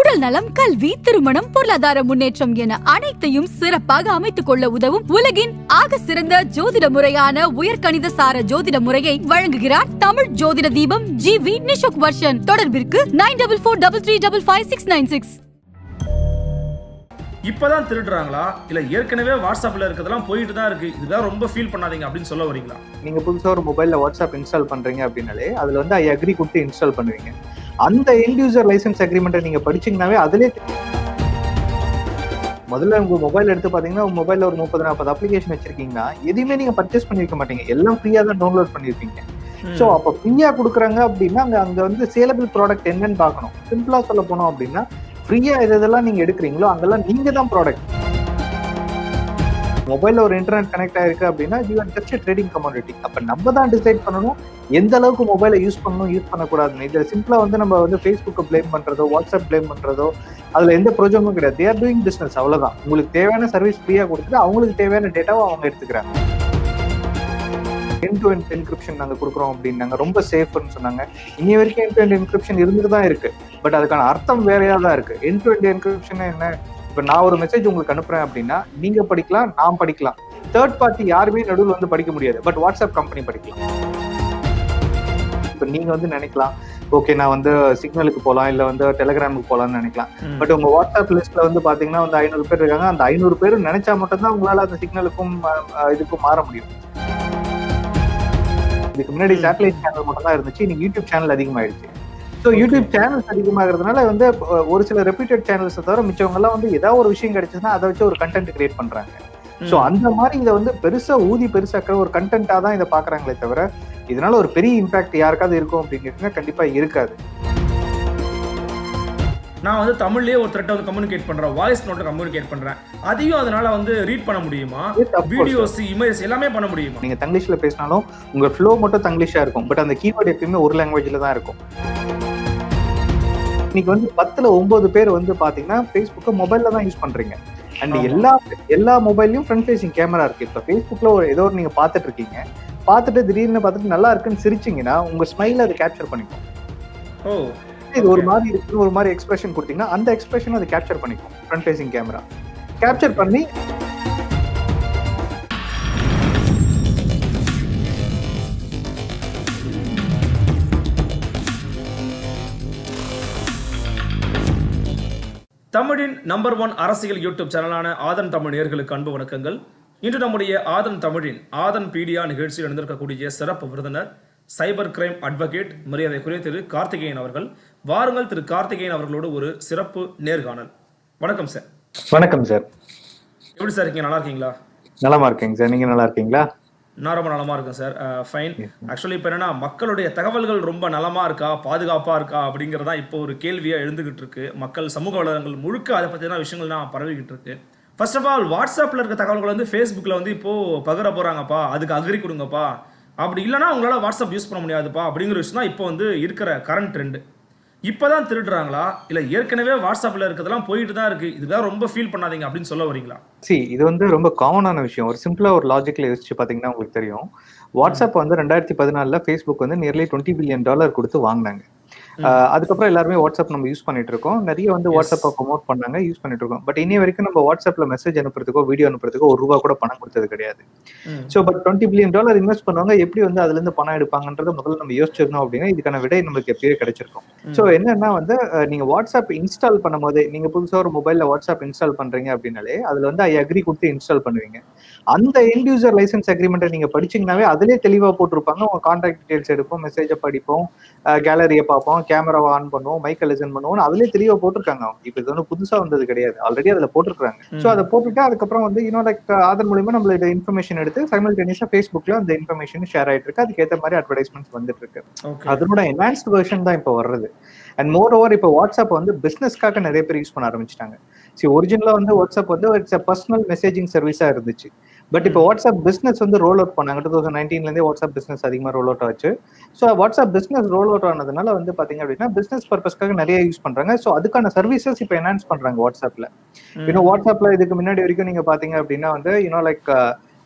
உடல் நலம் கல்வி திருமணம் பொருளாதார முன்னேற்றம் என அனைத்தையும் சிறப்பாக அமைத்துக் கொள்ள உதவும் உலகின் ஆக சிறந்த ஜோதிட முறையான உயர்கணித சார ஜோதிட முறையை வழங்குகிறார் தமிழ் ஜோதிட தீபம் ஜி வி நிஷோக் வர்ஷன் தொடர்பிற்கு nine double four double three double five six nine six இப்பதான் திருடுறாங்களா இல்ல ஏற்கனவே வாட்ஸ்அப்ல இருக்கிறதெல்லாம் போயிட்டு தான் இருக்கு இதுதான் ரொம்ப ஃபீல் பண்ணாதீங்க அப்படின்னு சொல்ல வரீங்களா நீங்க புதுசா ஒரு மொபைல்ல வாட்ஸ்அப் இன்ஸ்டால் பண்றீங்க அப்படின்னாலே அதுல வந்து ஐ அக்ரி கொடுத்து இன்ஸ்டால் பண்ணுவீங்க அந்த எண்ட் யூசர் லைசன்ஸ் அக்ரிமெண்ட்டை நீங்க படிச்சீங்கன்னாவே அதுலேயே முதல்ல உங்க மொபைல் எடுத்து பாத்தீங்கன்னா உங்க மொபைல்ல ஒரு முப்பது நாற்பது அப்ளிகேஷன் வச்சிருக்கீங்கன்னா எதுவுமே நீங்க பர்ச்சேஸ் பண்ணிருக்க மாட்டீங்க எல்லாம் ஃப்ரீயா தான் டவுன்லோட் பண்ணிருப்பீங்க ஸோ அப்போ ஃப்ரீயா கொடுக்குறாங்க அப்படின்னா அங்க அங்க வந்து சேலபிள் ப்ராடக்ட் என்னன்னு பார்க்கணும் சிம்பிளா சொல்ல போனோம் அப்படின்னா ஃப்ரீயா எது எதெல்லாம் நீங்க எடுக்கிறீங்களோ அங்கெல்லாம் நீங்க தான் ப்ராடக்ட் மொபைல்ல ஒரு இன்டர்நெட் கனெக்ட் ஆயிருக்கு அப்படின்னா you are just trading commodity அப்ப நம்ம தான் டிசைட் பண்ணணும் எந்த அளவுக்கு மொபைலை யூஸ் பண்ணணும் யூஸ் பண்ணக்கூடாதுன்னு இதுல சிம்பிளா வந்து நம்ம வந்து ஃபேஸ்புக்கை ப்ளேம் பண்றதோ வாட்ஸ்அப் ப்ளேம் பண்றதோ அதுல எந்த ப்ரோஜனமும் கிடையாது தேர் டூயிங் பிசினஸ் அவ்வளவுதான் உங்களுக்கு தேவையான சர்வீஸ் ஃப்ரீயா கொடுத்துட்டு அவங்களுக்கு தேவையான டேட்டாவை அவங்க எடுத்துக்கிறாங்க என் டு என் என்கிரிப்ஷன் நாங்க கொடுக்குறோம் அப்படின்னாங்க ரொம்ப சேஃப்னு சொன்னாங்க இனி வரைக்கும் என் டு என் என்கிரிப்ஷன் இருந்துட்டு தான் இருக்கு பட் அதுக்கான அர்த்தம் வேறையா தான் இருக்கு என் டு என் என்கிரிப்ஷன் என்ன இப்ப நான் ஒரு மெசேஜ் உங்களுக்கு அனுப்புறேன் அப்படின்னா நீங்க படிக்கலாம் நான் படிக்கலாம் தேர்ட் பார்ட்டி யாருமே நடுவில் வந்து படிக்க முடியாது பட் வாட்ஸ்அப் கம்பெனி படிக்கலாம் இப்ப நீங்க வந்து நினைக்கலாம் ஓகே நான் வந்து சிக்னலுக்கு போகலாம் இல்ல வந்து டெலிகிராமுக்கு போகலாம்னு நினைக்கலாம் பட் உங்க வாட்ஸ்அப் லிஸ்ட்ல வந்து பாத்தீங்கன்னா வந்து ஐநூறு பேர் இருக்காங்க அந்த ஐநூறு பேர் நினைச்சா மட்டும்தான் உங்களால அந்த சிக்னலுக்கும் இதுக்கும் மாற முடியும் இதுக்கு முன்னாடி சேட்டலைட் சேனல் மட்டும் தான் இருந்துச்சு இன்னைக்கு யூடியூப் சேனல் அதிகமாயிடுச்சு ஸோ யூடியூப் சேனல்ஸ் அதிகமாகிறதுனால வந்து ஒரு சில ரெப்யூட்டட் சேனல்ஸை தவிர மிச்சவங்க எல்லாம் வந்து ஏதாவது ஒரு விஷயம் கிடைச்சதுன்னா அதை வச்சு ஒரு கண்டென்ட் கிரியேட் பண்றாங்க ஸோ அந்த மாதிரி இதை வந்து பெருசா ஊதி பெருசாக்கிற ஒரு கண்டென்ட்டா தான் இதை பாக்குறாங்களே தவிர இதனால ஒரு பெரிய இம்பாக்ட் யாருக்காவது இருக்கும் அப்படின்னு கண்டிப்பா இருக்காது நான் வந்து தமிழ்லயே ஒருத்தர்கிட்ட வந்து கம்யூனிகேட் பண்றேன் வாய்ஸ் நோட்டை கம்யூனிகேட் பண்றேன் அதையும் அதனால வந்து ரீட் பண்ண முடியுமா வீடியோஸ் இமேஜ் எல்லாமே பண்ண முடியுமா நீங்க தங்கிலீஷ்ல பேசினாலும் உங்க ஃப்ளோ மட்டும் தங்கிலீஷா இருக்கும் பட் அந்த கீவேர்டு எப்பயுமே ஒரு லாங்குவேஜ்ல தான் இருக்கும் இன்னைக்கு வந்து பத்துல ஒன்பது பேர் வந்து பாத்தீங்கன்னா ஃபேஸ்புக்கை மொபைல்ல தான் யூஸ் பண்றீங்க அண்ட் எல்லா எல்லா மொபைல்லையும் ஃப்ரண்ட் ஃபேசிங் கேமரா இருக்கு இப்ப ஃபேஸ்புக்ல ஒரு ஏதோ ஒரு நீங்க பாத்துட்டு இருக்கீங்க பார்த்துட்டு திடீர்னு பார்த்துட்டு நல்லா இருக்குன்னு சிரிச்சீங்கன்னா உங்க ஸ்மைல அதை கேப்சர் பண்ணிக்கும் ஓ இது ஒரு மாதிரி இருக்குன்னு ஒரு மாதிரி எக்ஸ்பிரஷன் கொடுத்தீங்கன்னா அந்த எக்ஸ்பிரஷன் அதை கேப்சர் பண்ணிக்கும் ஃப்ரண்ட் ஃபேசிங் கேமரா கேப்சர் பண்ணி தமிழின் நம்பர் ஒன் அரசியல் யூடியூப் சேனலான ஆதன் தமிழ் நேர்களுக்கு அன்பு வணக்கங்கள் இன்று நம்முடைய ஆதன் தமிழின் ஆதன் பீடியா நிகழ்ச்சியில் நடந்திருக்கக்கூடிய சிறப்பு விருந்தினர் சைபர் கிரைம் அட்வொகேட் மரியாதைக்குரிய திரு கார்த்திகேயன் அவர்கள் வாருங்கள் திரு கார்த்திகேயன் அவர்களோடு ஒரு சிறப்பு நேர்காணல் வணக்கம் சார் வணக்கம் சார் எப்படி சார் இருக்கீங்க நல்லா இருக்கீங்களா நலமா இருக்கேங்க சார் நீங்க நல்லா இருக்கீங்களா நான் ரொம்ப நலமா இருக்கேன் சார் ஃபைன் ஆக்சுவலி இப்போ என்னன்னா மக்களுடைய தகவல்கள் ரொம்ப நலமா இருக்கா பாதுகாப்பா இருக்கா அப்படிங்கிறதா இப்போ ஒரு கேள்வியா எழுந்துகிட்டு இருக்கு மக்கள் சமூக வலைதளங்கள் முழுக்க அதை பற்றின விஷயங்கள் தான் பரவிக்கிட்டு இருக்கு ஃபர்ஸ்ட் ஆஃப் ஆல் வாட்ஸ்அப்பில் இருக்க தகவல்கள் வந்து ஃபேஸ்புக்கில் வந்து இப்போ பகிர போறாங்கப்பா அதுக்கு அக்ரி கொடுங்கப்பா அப்படி இல்லைனா உங்களால் வாட்ஸ்அப் யூஸ் பண்ண முடியாதுப்பா அப்படிங்கிற விஷயம் தான் இப்போ வந்து இருக்கிற கரண்ட் ட்ரெண்டு இப்போதான் திருடுறாங்களா இல்லை ஏற்கனவே வாட்ஸ்அப்பில் இருக்கிறதெல்லாம் போயிட்டு தான் இருக்கு இதுதான் ரொம்ப ஃபீல் பண்ணாதீங்க அப்படின்னு சொல்ல வரீங்களா சி இது வந்து ரொம்ப காமனான விஷயம் ஒரு சிம்பிளா ஒரு லாஜிக்ல யோசிச்சு பாத்தீங்கன்னா உங்களுக்கு தெரியும் வாட்ஸ்அப் வந்து ரெண்டாயிரத்தி பதினாலுல ஃபேஸ்புக் வந்து நியர்லி டுவெண்ட்டி பில்லியன் டாலர் கொடுத்து வாங்கினாங்க அதுக்கப்புறம் எல்லாருமே வாட்ஸ்அப் நம்ம யூஸ் பண்ணிட்டு இருக்கோம் நிறைய வந்து வாட்ஸ்அப்பை ப்ரொமோட் பண்ணாங்க யூஸ் பண்ணிட்டு இருக்கோம் பட் இனி வரைக்கும் நம்ம வாட்ஸ்அப்ல மெசேஜ் அனுப்புறதுக்கோ வீடியோ அனுப்புறதுக்கோ ஒரு ரூபா கூட பணம் கொடுத்தது கிடையாது so but twenty billion dollar invest பண்ணுவாங்க எப்படி வந்து அதுல இருந்து பணம் எடுப்பாங்கன்றத முதல்ல நம்ம யோசிச்சிருந்தோம் அப்படின்னா இதுக்கான விடை நம்மளுக்கு எப்பயே கிடைச்சிருக்கும் ஸோ என்னன்னா வந்து நீங்க வாட்ஸ்அப் இன்ஸ்டால் பண்ணும்போது நீங்க புதுசா ஒரு மொபைல்ல வாட்ஸ்அப் இன்ஸ்டால் பண்றீங்க அப்படின்னாலே அதுல வந்து ஐ அக்ரி கொடுத்து இன்ஸ்டால் பண்ணுவீங்க அந்த எண்ட் யூசர் லைசன்ஸ் அக்ரிமெண்ட்டை நீங்க படிச்சீங்கன்னாவே அதுலேயே தெளிவா போட்டிருப்பாங்க உங்க கான்டாக்ட் டீடைல்ஸ் எடுப்போம் மெசேஜை படிப்போம் கேலரியை பார்ப்போம் கேமராவை ஆன் பண்ணுவோம் மைக்கை லிசன் பண்ணுவோம் அதுலேயே தெளிவா போட்டிருக்காங்க அவங்க இப்போ இது வந்து புதுசா வந்தது கிடையாது ஆல்ரெடி அதுல போட்டிருக்காங்க ஸோ அதை போட்டுட்டு அதுக்கப்புறம் வந்து இன்னும் லைக் அதன் மூலியமா நம்மளோட இன்ஃபர்மேஷன் எடுத்து சைமல்டேனியஸா ஃபேஸ்புக்ல அந்த இன்ஃபர்மேஷன் ஷேர் ஆயிட்டு இருக்கு அதுக்கேற்ற மாதிரி அட்வர்டைஸ்மெண்ட்ஸ் வந்துட்டு இருக்கு அதனோட என்ஹான்ஸ்ட் வெர்ஷன் தான் இப்போ வர்றது அண்ட் மோர் ஓவர் இப்போ வாட்ஸ்அப் வந்து பிசினஸ்க்காக நிறைய பேர் யூஸ் பண்ண ஆரம்பிச்சிட்டாங்க சரி ஒரிஜினலா வந்து வாட்ஸ்அப் வந்து இட்ஸ் பர்சனல் மெசேஜிங் சர்வீஸா இருந்துச்சு பட் இப்போ வாட்ஸ்அப் பிசினஸ் வந்து ரோல் அவுட் பண்ணாங்க டூ தௌசண்ட் நைன்டீன்லேருந்தே வாட்ஸ்அப் பிசினஸ் அதிகமாக ரோல் அவுட் ஆச்சு so WhatsApp business roll out ஆனதுனால வந்து பாத்தீங்க அப்படின்னா பிசினஸ் பர்பஸ்க்காக நிறைய யூஸ் பண்றாங்க ஸோ அதுக்கான சர்வீசஸ் இப்போ என்ஹான்ஸ் பண்றாங்க வாட்ஸ்அப்ல இன்னும் வாட்ஸ்அப்ல இதுக்கு முன்னாடி வரைக்கும் நீங்க பாத்தீங்க அப்படின்னா வந்து யூனோ லைக்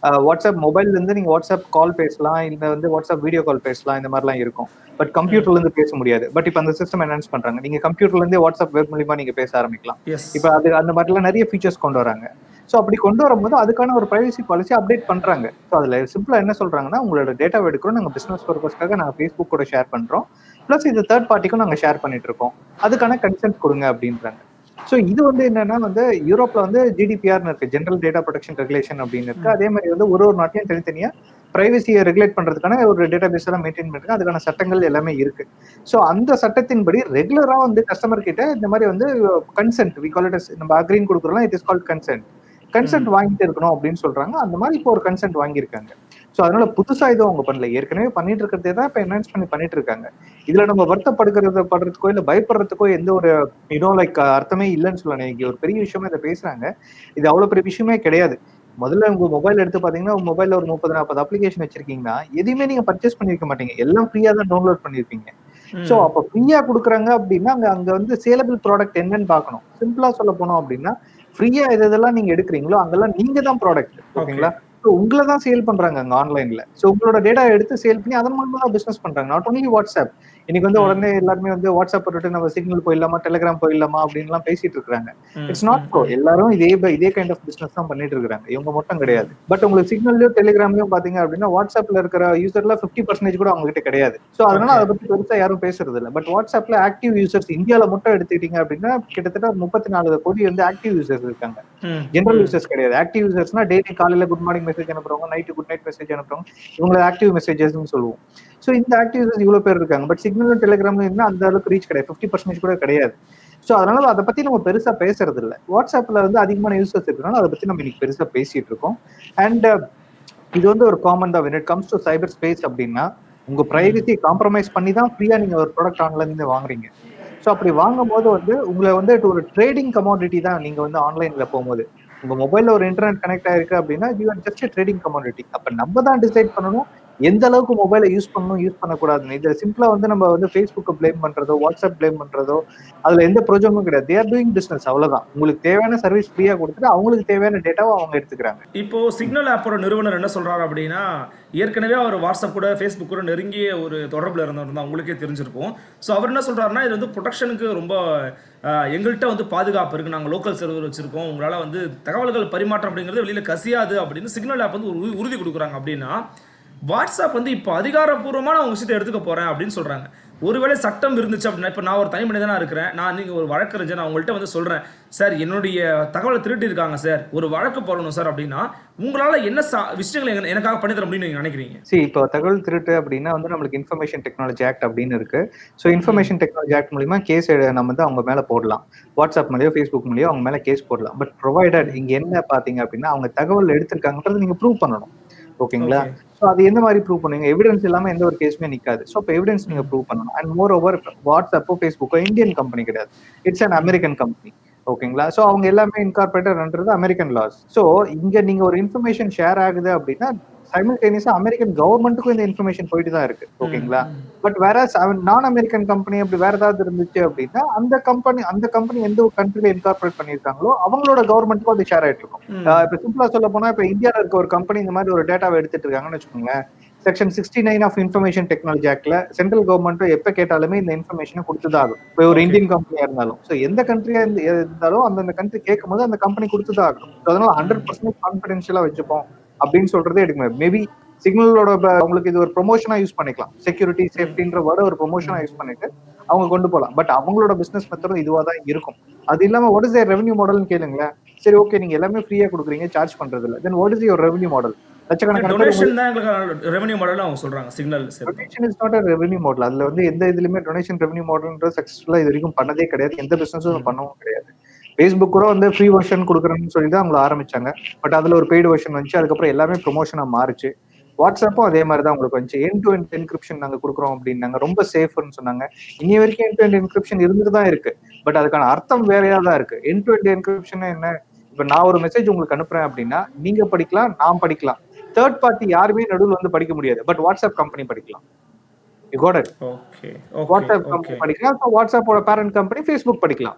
வாட்ஸ்அப் மொபைல்ல இருந்து நீங்க வாட்ஸ்அப் கால் பேசலாம் இல்ல வந்து வாட்ஸ்அப் வீடியோ கால் பேசலாம் இந்த மாதிரிலாம் இருக்கும் பட் கம்ப்யூட்டர்ல இருந்து பேச முடியாது பட் இப்போ அந்த சிஸ்டம் என்ஹான்ஸ் பண்றாங்க நீங்க கம்ப்யூட்டர்ல இருந்தே வாட்ஸ்அப் வெப் மூலியமா நீங்க பேச ஆரம்பிக்கலாம் எஸ் இப்போ அது அந்த மாதிரிலாம் நிறைய ஃபீச்சர்ஸ் கொண்டு வராங்க ஸோ அப்படி கொண்டு வரும்போது அதுக்கான ஒரு பிரைவசி பாலிசி அப்டேட் பண்றாங்க ஸோ அதுல சிம்பிளா என்ன சொல்றாங்கன்னா உங்களோட டேட்டாவை எடுக்கிறோம் நாங்கள் பிசினஸ் பர்பஸ்க்காக நாங்கள் ஃபேஸ்புக் கூட ஷேர் பண்றோம் ப்ளஸ் இது தேர்ட் பார்ட்டிக்கும் நாங்கள் ஷேர் பண்ணிட்டு இருக்கோம் அதுக்கான கன்சென்ட் கொடுங்க அப்படின்றாங்க ஸோ இது வந்து என்னன்னா வந்து யூரோப்ல வந்து ஜிடிபிஆர்னு இருக்கு ஜென்ரல் டேட்டா ப்ரொடெக்ஷன் ரெகுலேஷன் அப்படின்னு இருக்கு அதே மாதிரி வந்து ஒரு ஒரு நாட்டையும் தனித்தனியா பிரைவசியை ரெகுலேட் பண்றதுக்கான ஒரு டேட்டா பேஸ் எல்லாம் மெயின்டைன் பண்ணிருக்கு அதுக்கான சட்டங்கள் எல்லாமே இருக்கு ஸோ அந்த சட்டத்தின்படி ரெகுலரா வந்து கஸ்டமர் கிட்ட இந்த மாதிரி வந்து கன்சென்ட் வி கால் இட் நம்ம அக்ரீன் கொடுக்குறோம் it is call consent consent வாங்கிட்டு இருக்கணும் அப்படின்னு சொல்றாங்க அந்த மாதிரி இப்போ ஒரு கன்சென்ட் வாங்கியிருக்காங்க ஸோ அதனால புதுசா எதுவும் அவங்க பண்ணல ஏற்கனவே பண்ணிட்டு இருக்கிறதே தான் இப்போ என்ஹான்ஸ் பண்ணி பண்ணிட்டு இருக்காங்க இதுல நம்ம வருத்தப்படுகிறது படுறதுக்கோ இல்ல பயப்படுறதுக்கோ எந்த ஒரு யூனோ லைக் அர்த்தமே இல்லைன்னு சொல்லலாம் இங்க ஒரு பெரிய விஷயமா இதை பேசுறாங்க இது அவ்வளவு பெரிய விஷயமே கிடையாது முதல்ல உங்க மொபைல் எடுத்து பாத்தீங்கன்னா உங்க மொபைல்ல ஒரு முப்பது நாற்பது அப்ளிகேஷன் வச்சிருக்கீங்கன்னா எதுவுமே நீங்க பர்ச்சேஸ் பண்ணிருக்க மாட்டீங்க எல்லாம் ஃப்ரீயா தான் டவுன்லோட் பண்ணிருப்பீங்க சோ அப்ப ஃப்ரீயா கொடுக்குறாங்க அப்படின்னா அங்க அங்க வந்து சேலபிள் ப்ராடக்ட் என்னன்னு பார்க்கணும் சிம்பிளா சொல்ல போனோம் அப்படின்னா ஃப்ரீயா எது எதெல்லாம் நீங்க எடுக்கிறீங்களோ அங்கெல்லாம் நீங்க தான் ப்ராடக்ட் ஓகேங்களா ஸோ உங்களை தான் சேல் பண்றாங்க அங்க ஆன்லைன்ல ஸோ உங்களோட டேட்டா எடுத்து சேல் பண்ணி அதன் மூலமா தான் பிசினஸ் பண்றாங்க நாட் ஒன்லி வாட்ஸ்அப் இன்னைக்கு வந்து உடனே எல்லாருமே வந்து வாட்ஸ்அப் போட்டுட்டு நம்ம சிக்னல் போயிடலாமா டெலிகிராம் போயிடலாமா அப்படின்லாம் பேசிட்டு இருக்காங்க இட்ஸ் நாட் ப்ரோ எல்லாரும் இதே இதே கைண்ட் ஆஃப் பிசினஸ் தான் பண்ணிட்டு இருக்காங்க இவங்க மட்டும் கிடையாது பட் உங்களுக்கு சிக்னல்லையும் டெலிகிராம்லயும் பாத்தீங்க அப்படின்னா வாட்ஸ்அப்ல இருக்கிற யூசர்ல ஃபிஃப்டி பர்சன்டேஜ் கூட அவங்க கிட்ட கிடையாது ஸோ அதனால அதை பத்தி பெருசா யாரும் பேசுறது இல்லை பட் வாட்ஸ்அப்ல ஆக்டிவ் யூசர்ஸ் இந்தியால மட்டும் எடுத்துக்கிட்டீங்க அப்படின்னா கிட்டத்தட்ட முப்பத்தி நாலு கோடி வந்து ஆக்டிவ் யூசர்ஸ் இருக்காங்க ஜெனரல் யூசர்ஸ் கிடையாது ஆக்டிவ் யூசர்ஸ்னா டெய்லி காலையில குட் மார்னிங் மெசேஜ் அனுப்புறவங்க நைட்டு குட் நைட் மெசேஜ் அனுப்புறவங்க இவங்களை ஆக்டிவ் மெசேஜஸ்னு சொல்லுவோம் ஸோ இந்த ஆக்டிவ் யூசர்ஸ் இவ்வளவு பேர் இருக்காங்க பட் சிக்னலும் டெலிகிராம்ல இருந்தா அந்த அளவுக்கு ரீச் கிடையாது ஃபிஃப்டி பர்சன்டேஜ் கூட கிடையாது ஸோ அதனால அதை பத்தி நம்ம பெருசா பேசுறது இல்லை வாட்ஸ்அப்ல வந்து அதிகமான யூசர்ஸ் இருக்கனால அதை பத்தி நம்ம இன்னைக்கு பெருசா பேசிட்டு இருக்கோம் அண்ட் இது வந்து ஒரு காமன் தான் it comes to cyber space அப்படின்னா உங்க பிரைவசி காம்ப்ரமைஸ் பண்ணி தான் ஃப்ரீயா நீங்க ஒரு ப்ராடக்ட் ஆன்லைன்ல இருந்து வாங்குறீங்க ஸோ அப்படி வாங்கும் போது வந்து உங்களை வந்து ஒரு ட்ரேடிங் கமாடிட்டி தான் நீங்க வந்து ஆன்லைன்ல போகும்போது உங்க மொபைல்ல ஒரு இன்டர்நெட் கனெக்ட் ஆயிருக்கு அப்படின்னா you are just trading commodity அப்ப நம்ம தான் டிசைட் பண்ணணும் எந்த அளவுக்கு மொபைலை யூஸ் பண்ணணும் யூஸ் பண்ணக்கூடாதுன்னு இதுல சிம்பிளா வந்து நம்ம வந்து ஃபேஸ்புக்கை பிளேம் பண்றதோ வாட்ஸ்அப் பிளேம் பண்றதோ அதுல எந்த ப்ரோஜனமும் கிடையாது தேர் டூயிங் பிசினஸ் அவ்வளவுதான் உங்களுக்கு தேவையான சர்வீஸ் ஃப்ரீயா கொடுத்துட்டு அவங்களுக்கு தேவையான டேட்டாவை அவங்க எடுத்துக்கிறாங்க இப்போ சிக்னல் ஆப்போட நிறுவனர் என்ன சொல்றாரு அப்படின்னா ஏற்கனவே அவர் வாட்ஸ்அப் கூட ஃபேஸ்புக் கூட நெருங்கிய ஒரு தொடர்புல இருந்தவர் தான் உங்களுக்கே தெரிஞ்சிருக்கும் ஸோ அவர் என்ன சொல்றாருன்னா இது வந்து ப்ரொடெக்ஷனுக்கு ரொம்ப ஆஹ், எங்கள்கிட்ட வந்து பாதுகாப்பு இருக்கு நாங்கள் லோக்கல் சர்வர் வச்சிருக்கோம் உங்களால வந்து தகவல்கள் பரிமாற்றம் அப்படிங்கிறது வெளியில கசியாது அப்படின்னு சிக்னல் ஆப் வந்து ஒரு உறு- உறுதி கொடுக்குறாங்க அப்படின்னா வாட்ஸ்அப் வந்து இப்போ அதிகாரப்பூர்வமான அவங்க விஷயத்தை எடுத்துக்க போறேன் அப்படின்னு சொல்றாங்க ஒருவேளை சட்டம் இருந்துச்சு அப்படின்னா இப்போ நான் ஒரு தனி மனிதனா இருக்கிறேன் நான் நீங்க ஒரு வழக்கறிஞர் நான் உங்கள்கிட்ட வந்து சொல்றேன் சார் என்னுடைய தகவலை திருட்டி இருக்காங்க சார் ஒரு வழக்கு போடணும் சார் அப்படின்னா உங்களால என்ன சா- விஷயங்களை எனக்கு- எனக்காக பண்ணி தர முடியும்னு நீங்க நினைக்கிறீங்க சரி இப்போ தகவல் திருட்டு அப்படின்னா வந்து நம்மளுக்கு இன்ஃபர்மேஷன் டெக்னாலஜி ஆக்ட் அப்படின்னு இருக்கு ஸோ இன்ஃபர்மேஷன் டெக்னாலஜி ஆக்ட் மூலியமா கேஸ் நம்ம வந்து அவங்க மேல போடலாம் வாட்ஸ்அப் மூலியோ ஃபேஸ்புக் மூலியோ அவங்க மேல கேஸ் போடலாம் பட் ப்ரொவைடட் இங்க என்ன பாத்தீங்க அப்படின்னா அவங்க தகவல் எடுத்திருக்காங்கன்றது நீங்க ப்ரூவ் பண்ணணும் ஓகேங்களா Okay. ஸோ அது எந்த மாதிரி ப்ரூவ் பண்ணுவீங்க எவிடன்ஸ் இல்லாம எந்த ஒரு கேஸுமே நிக்காது ஸோ இப்போ எவிடன்ஸ் நீங்க ப்ரூவ் பண்ணணும் அண்ட் மோர் ஓவர் வாட்ஸ்அப்போ ஃபேஸ்புக்கோ இந்தியன் கம்பெனி கிடையாது இட்ஸ் அன் அமெரிக்கன் கம்பெனி ஓகேங்களா ஸோ அவங்க எல்லாமே இன்கார்பரேட்டர்ன்றது அமெரிக்கன் லாஸ் ஸோ இங்க நீங்க ஒரு இன்ஃபர்மேஷன் ஷேர் ஆகுது அப்படின்னா சைமல்டேனியஸா அமெரிக்கன் கவர்மெண்ட்டுக்கும் இந்த இன்ஃபர்மேஷன் போயிட்டு தான் இருக்கு ஓகேங்களா பட் வேற நான் அமெரிக்கன் கம்பெனி அப்படி வேற ஏதாவது இருந்துச்சு அப்படின்னா அந்த கம்பெனி அந்த கம்பெனி எந்த ஒரு கண்ட்ரில இன்கார்பரேட் பண்ணிருக்காங்களோ அவங்களோட கவர்மெண்ட்டுக்கும் அது ஷேர் ஆயிட்டு இருக்கும் ம். ஆஹ் இப்ப சிம்பிளா சொல்ல போனா இப்ப இந்தியால இருக்க ஒரு கம்பெனி இந்த மாதிரி ஒரு டேட்டாவை எடுத்துட்டு இருக்காங்கன்னு வச்சுக்கோங்களேன் section sixty nine of information technology ஆக்ட்ல சென்ட்ரல் கவர்மெண்ட் எப்ப கேட்டாலுமே இந்த இன்ஃபர்மேஷனை கொடுத்துதான் ஆகும் இப்போ ஒரு Okay. இந்தியன் கம்பெனியா இருந்தாலும் ஸோ எந்த கண்ட்ரியா இருந்தாலும் அந்தந்த கண்ட்ரி கேட்கும் போது அந்த கம்பெனி கொடுத்துதான் ஆகும் So அதனால ஹண்ட்ரட் பர்சன்ட் கான்பிடென்ஷியலா வச்சுப்போம் அப்படின்னு சொல்றதே எடுக்க முடியாது மேபி சிக்னலோட உங்களுக்கு இது ஒரு ப்ரொமோஷனா யூஸ் பண்ணிக்கலாம் செக்யூரிட்டி சேஃப்டின்ற வேர்ட ஒரு ப்ரொமோஷனா யூஸ் பண்ணிட்டு அவங்க கொண்டு போகலாம் பட் அவங்களோட பிசினஸ் மெத்தடும் இதுவா தான் இருக்கும் அது இல்லாம வாட் இஸ் ரெவன்யூ மாடல்னு கேளுங்களேன் சரி ஓகே நீங்க எல்லாமே ஃப்ரீயா கொடுக்குறீங்க சார்ஜ் பண்றது இல்ல then what is your revenue model லட்சக்கணக்கான பேர் டொனேஷன் தான் எங்களுக்கு ரெவன்யூ மாடல் அவங்க சொல்றாங்க signal donation is not revenue model அதுல வந்து எந்த இதுலயுமே டொனேஷன் ரெவன்யூ மாடல்ன்றது சக்சஸ்ஃபுல்லா இது வரைக்கும் பண்ணதே கிடையாது எந்த பிசினஸும் பண்ணவும் கிடையாது ஃபேஸ்புக் கூட வந்து ஃப்ரீ வெர்ஷன் கொடுக்குறேன்னு சொல்லி தான் அவங்கள ஆரம்பிச்சாங்க பட் அதுல ஒரு பெய்டு வெர்ஷன் வந்துச்சு அதுக்கப்புறம் எல்லாமே ப்ரொமோஷனா மாறுச்சு வாட்ஸ்அப்பும் அதே மாதிரி தான் உங்களுக்கு வந்துச்சு என் டு என் என்கிரிப்ஷன் நாங்க கொடுக்குறோம் அப்படின்னாங்க ரொம்ப சேஃப்னு சொன்னாங்க இன்னி வரைக்கும் என் டு என் என்கிரிப்ஷன் இருந்துட்டு தான் இருக்கு பட் அதுக்கான அர்த்தம் வேறையா தான் இருக்கு என் டு என் என்கிரிப்ஷன் என்ன இப்ப நான் ஒரு மெசேஜ் உங்களுக்கு அனுப்புறேன் அப்படின்னா நீங்க படிக்கலாம் நான் படிக்கலாம் தேர்ட் பார்ட்டி யாருமே நடுவில் வந்து படிக்க முடியாது பட் வாட்ஸ்அப் கம்பெனி படிக்கலாம் you got it okay WhatsApp okay company படிக்கலாம் ஸோ வாட்ஸ்அப்போட பேரண்ட் கம்பெனி ஃபேஸ்புக் படிக்கலாம்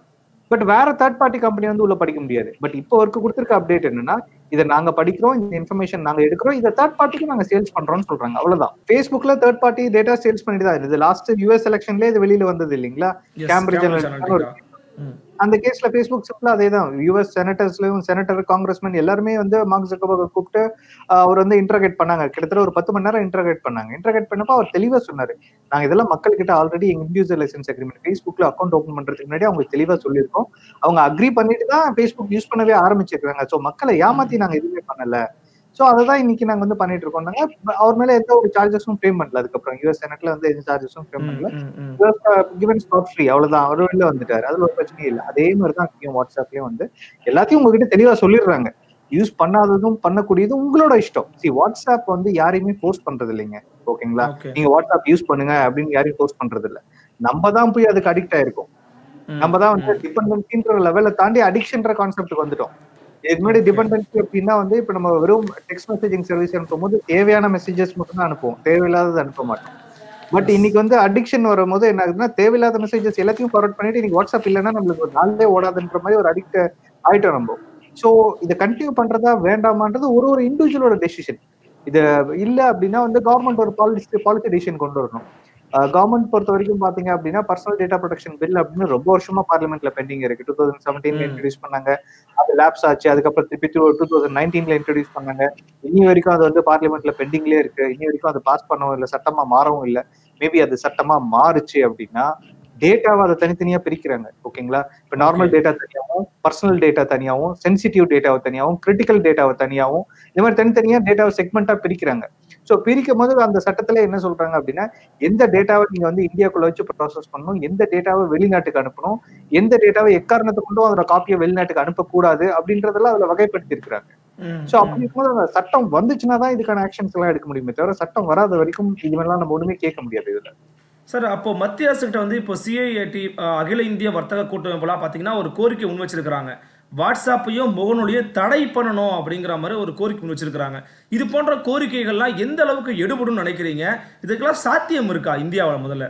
பட் வேற தேர்ட் பார்ட்டி கம்பெனி வந்து உள்ள படிக்க முடியாது பட் இப்போ ஒர்க்கு கொடுத்துருக்க அப்டேட் என்னன்னா இதை நாங்க படிக்கிறோம் இந்த இன்ஃபர்மேஷன் நாங்க எடுக்கிறோம் இதை தேர்ட் பார்ட்டிக்கு நாங்க சேல்ஸ் பண்றோம்னு சொல்றாங்க அவ்வளவுதான் ஃபேஸ்புக்ல தேர்ட் பார்ட்டி டேட்டா சேல்ஸ் பண்ணிட்டு தான் இது லாஸ்ட் யூஎஸ் எலெக்ஷன்ல இது வெளியில வந்தது இல்லைங்களா Yes, Cambridge Cambridge Analytica ஒரு Analytica. ம். அந்த கேஸ்ல ஃபேஸ்புக் சிம்பிளா அதே தான் யூஎஸ் செனட்டர்ஸ்லயும் செனட்டர் காங்கிரஸ்மேன் எல்லாருமே வந்து மார்க் ஜக்கபர்க கூப்பிட்டு ஆஹ், அவர் வந்து இன்டர்கேட் பண்ணாங்க கிட்டத்தட்ட ஒரு பத்து மணி நேரம் இன்டர்கேட் பண்ணாங்க இன்டர்கேட் பண்ணப்போ அவர் தெளிவா சொன்னாரு நாங்க இதெல்லாம் மக்கள் கிட்ட ஆல்ரெடி எங்க இண்டிவிஜுவல் லைசன்ஸ் அக்ரிமெண்ட் ஃபேஸ்புக்ல அக்கௌண்ட் ஓப்பன் பண்றதுக்கு முன்னாடி அவங்க தெளிவா சொல்லியிருக்கோம் அவங்க அக்ரி பண்ணிட்டு தான் ஃபேஸ்புக் யூஸ் பண்ணவே ஆரம்பிச்சிருக்காங்க ஸோ மக்களை ஏமாத்தி நாங்க எதுவுமே பண்ணல ஸோ அதை தான் இன்னைக்கு நாங்க வந்து பண்ணிட்டு இருக்கோம் நாங்க அவர் மேல எந்த ஒரு சார்ஜஸும் பே பண்ணல அதுக்கப்புறம் யூஎஸ் செனட்ல வந்து எந்த சார்ஜஸும் பே பண்ணல ம், ம், ம். கிவன் ஸ்பாட் ஃப்ரீ அவ்வளவுதான் அவர் வெளில வந்துட்டாரு அதுல ஒரு பிரச்சனையும் இல்லை அதே மாதிரி தான் இங்கேயும் வாட்ஸ்அப்லயும் வந்து எல்லாத்தையும் உங்ககிட்ட தெளிவா சொல்லிடுறாங்க யூஸ் பண்ணாததும் பண்ணக்கூடியதும் உங்களோட இஷ்டம் சி வாட்ஸ்அப் வந்து யாரையுமே ஃபோர்ஸ் பண்றது இல்லைங்க ஓகேங்களா Okay. நீங்க வாட்ஸ்அப் யூஸ் பண்ணுங்க அப்படின்னு யாரையும் ஃபோர்ஸ் பண்றது இல்ல நம்ம தான் போய் அதுக்கு அடிக்ட் ஆயிருக்கோம் ம், நம்ம தான் வந்து டிபெண்டன்சின்ற லெவலை தாண்டி அடிக்ஷன்ற கான்செப்ட்டுக்கு வந்துட்டோம் இதுக்கு முன்னாடி டிபெண்டன்சி அப்படின்னா வந்து இப்ப நம்ம வெறும் டெக்ஸ்ட் மெசேஜிங் சர்வீஸ் அனுப்பும் போது தேவையான மெசேஜஸ் மட்டும் தான் அனுப்புவோம் தேவையில்லாதது அனுப்ப மாட்டோம் பட் இன்னைக்கு வந்து அடிக்ஷன் வரும்போது என்ன ஆகுதுன்னா தேவையில்லாத மெசேஜஸ் எல்லாத்தையும் ஃபார்வர்ட் பண்ணிட்டு இன்னைக்கு வாட்ஸ்அப் இல்லைன்னா நம்மளுக்கு ஒரு நாளே ஓடாதுன்ற மாதிரி ஒரு அடிக்ட் ஆயிட்டோம் நம்ம ஸோ இதை கண்டினியூ பண்றதா வேண்டாமான்றது ஒரு ஒரு இண்டிவிஜுவலோட டெசிஷன் இது இல்ல அப்படின்னா வந்து கவர்மெண்ட் ஒரு பாலிசி பாலிசி டிசிஷன் கொண்டு வரணும் கவர்மெண்ட் பொறுத்த வரைக்கும் பாத்தீங்க அப்படின்னா பர்சனல் டேட்டா ப்ரொடெக்ஷன் பில் அப்படின்னு ரொம்ப வருஷமா பார்லிமெண்ட்ல பெண்டிங் இருக்கு டூ தௌசண்ட் செவன்டீன்ல ம். இன்ட்ரடியூஸ் பண்ணாங்க அது லேப்ஸ் ஆச்சு அதுக்கப்புறம் திருப்பி டூ தௌசண்ட் நைன்டீன்ல இன்ட்ரடியூஸ் பண்ணாங்க இனி வரைக்கும் அது வந்து பார்லிமெண்ட்ல பெண்டிங்லயே இருக்கு இனி வரைக்கும் அது பாஸ் பண்ணவும் இல்லை சட்டமா மாறவும் இல்லை மேபி அது சட்டமா மாறுச்சு அப்படின்னா டேட்டாவை அதை தனித்தனியா பிரிக்கிறாங்க ஓகேங்களா இப்ப நார்மல் டேட்டா தனியாகவும் பர்சனல் டேட்டா தனியாகவும் சென்சிட்டிவ் டேட்டாவை தனியாகவும் கிரிட்டிக்கல் டேட்டாவை தனியாகவும் இந்த மாதிரி தனித்தனியா டேட்டாவை செக்மெண்டா பிரிக்கிறாங்க ஸோ பிரிக்கும் போது அந்த சட்டத்துல என்ன சொல்றாங்க அப்படின்னா எந்த டேட்டாவை நீங்க வந்து இந்தியாக்குள்ள வச்சு ப்ராசஸ் பண்ணணும் எந்த டேட்டாவை வெளிநாட்டுக்கு அனுப்பணும் எந்த டேட்டாவை எக்காரணத்தை கொண்டும் அதோட காப்பியை வெளிநாட்டுக்கு அனுப்பக்கூடாது அப்படின்றதெல்லாம் அதுல வகைப்படுத்தி இருக்கிறாங்க ம், சோ அப்படி இருக்கும்போது அந்த சட்டம் வந்துச்சுன்னா தான் இதுக்கான ஆக்ஷன்ஸ் எல்லாம் எடுக்க முடியுமே தவிர சட்டம் வராத வரைக்கும் இதுவெல்லாம் நம்ம ஒண்ணுமே கேட்க முடியாது இதுல சார் அப்போ மத்திய அரசுகிட்ட வந்து இப்போ சிஐஏடி அகில இந்திய வர்த்தக கூட்டமைப்புலாம் பார்த்தீங்கன்னா ஒரு கோரிக்கை முன் வச்சிருக்கிறாங்க வாட்ஸ்அப்பையும் முகநூலையும் தடை பண்ணணும் அப்படிங்கிற மாதிரி ஒரு கோரிக்கை முன் வச்சிருக்கிறாங்க இது போன்ற கோரிக்கைகள்லாம் எந்த அளவுக்கு எடுபடும் நினைக்கிறீங்க இதுக்கெல்லாம் சாத்தியம் இருக்கா இந்தியாவில் முதல்ல